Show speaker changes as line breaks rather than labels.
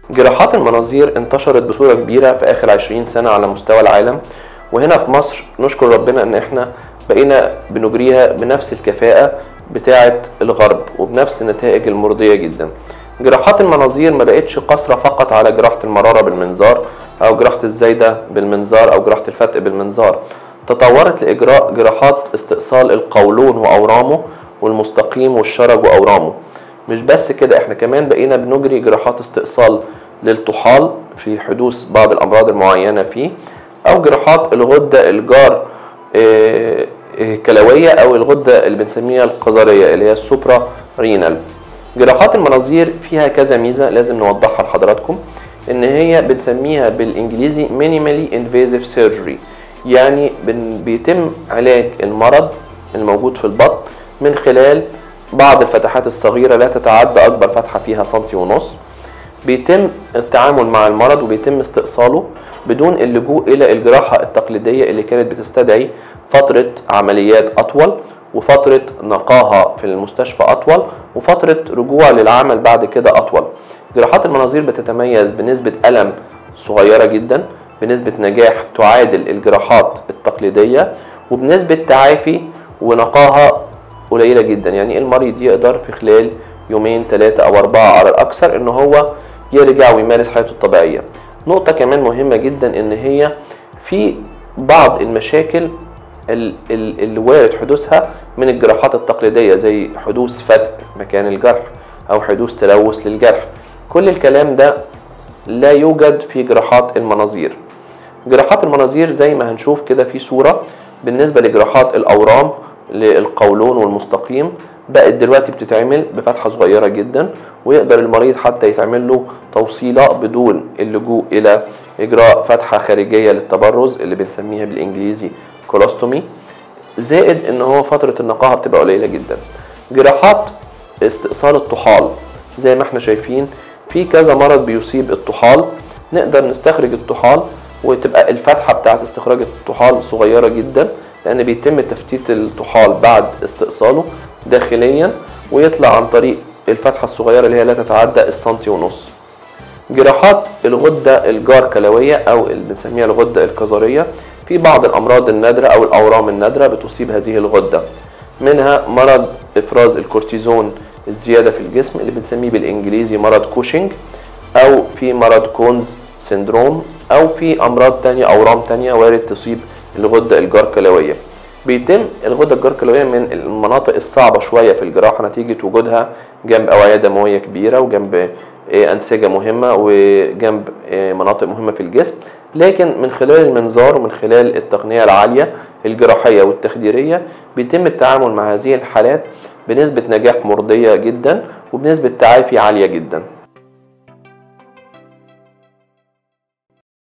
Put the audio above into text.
جراحات المناظير انتشرت بصورة كبيرة في آخر 20 سنة على مستوى العالم وهنا في مصر نشكر ربنا إن إحنا بقينا بنجريها بنفس الكفاءة بتاعة الغرب وبنفس النتائج المرضية جدا جراحات المناظير ما بقتش قاصرة فقط على جراحة المرارة بالمنظار أو جراحة الزايدة بالمنظار أو جراحة الفتق بالمنظار تطورت لإجراء جراحات استئصال القولون وأورامه والمستقيم والشرج وأورامه مش بس كده احنا كمان بقينا بنجري جراحات استئصال للطحال في حدوث بعض الأمراض المعينة فيه أو جراحات الغدة الجار اه اه كلوية أو الغدة اللي بنسميها القذرية اللي هي السوبرا رينال جراحات المناظير فيها كذا ميزة لازم نوضحها لحضراتكم إن هي بنسميها بالإنجليزي minimally invasive surgery يعني بيتم علاج المرض الموجود في البطن من خلال بعض الفتحات الصغيرة لا تتعدى أكبر فتحة فيها سنتي ونص بيتم التعامل مع المرض وبيتم استئصاله بدون اللجوء إلى الجراحة التقليدية اللي كانت بتستدعي فترة عمليات أطول وفترة نقاهة في المستشفى أطول وفترة رجوع للعمل بعد كده أطول جراحات المناظير بتتميز بنسبة ألم صغيرة جدا بنسبة نجاح تعادل الجراحات التقليدية وبنسبة تعافي ونقاهة قليلة جدا يعني المريض يقدر في خلال يومين ثلاثة أو أربعة على الأكثر إن هو يرجع ويمارس حياته الطبيعية نقطة كمان مهمة جدا إن هي في بعض المشاكل اللي وارد حدوثها من الجراحات التقليدية زي حدوث فتق مكان الجرح أو حدوث تلوث للجرح كل الكلام ده لا يوجد في جراحات المناظير جراحات المناظير زي ما هنشوف كده في صورة بالنسبة لجراحات الأورام للقولون والمستقيم بقت دلوقتي بتتعمل بفتحة صغيرة جدا ويقدر المريض حتى يتعمل له توصيلة بدون اللجوء إلى إجراء فتحة خارجية للتبرز اللي بنسميها بالإنجليزي كولوستومي زائد إن هو فترة النقاهة بتبقى قليلة جدا جراحات استئصال الطحال زي ما احنا شايفين في كذا مرض بيصيب الطحال نقدر نستخرج الطحال وتبقى الفتحة بتاعت استخراج الطحال صغيرة جدا لأن بيتم تفتيت الطحال بعد استئصاله داخليا ويطلع عن طريق الفتحة الصغيرة اللي هي لا تتعدى السنتي ونص جراحات الغدة الجار كلوية أو اللي بنسميها الغدة الكظرية في بعض الأمراض النادرة أو الأورام النادرة بتصيب هذه الغدة منها مرض إفراز الكورتيزون الزيادة في الجسم اللي بنسميه بالإنجليزي مرض كوشنج أو في مرض كونز سيندروم أو في أمراض تانية أورام تانية وارد تصيب الغدة الجركلوية بيتم الغدة الجركلوية من المناطق الصعبة شوية في الجراحة نتيجة وجودها جنب أوعية دموية كبيرة وجنب أنسجة مهمة وجنب مناطق مهمة في الجسم لكن من خلال المنظار ومن خلال التقنية العالية الجراحية والتخديرية بيتم التعامل مع هذه الحالات بنسبة نجاح مرضية جدا وبنسبة تعافي عالية جدا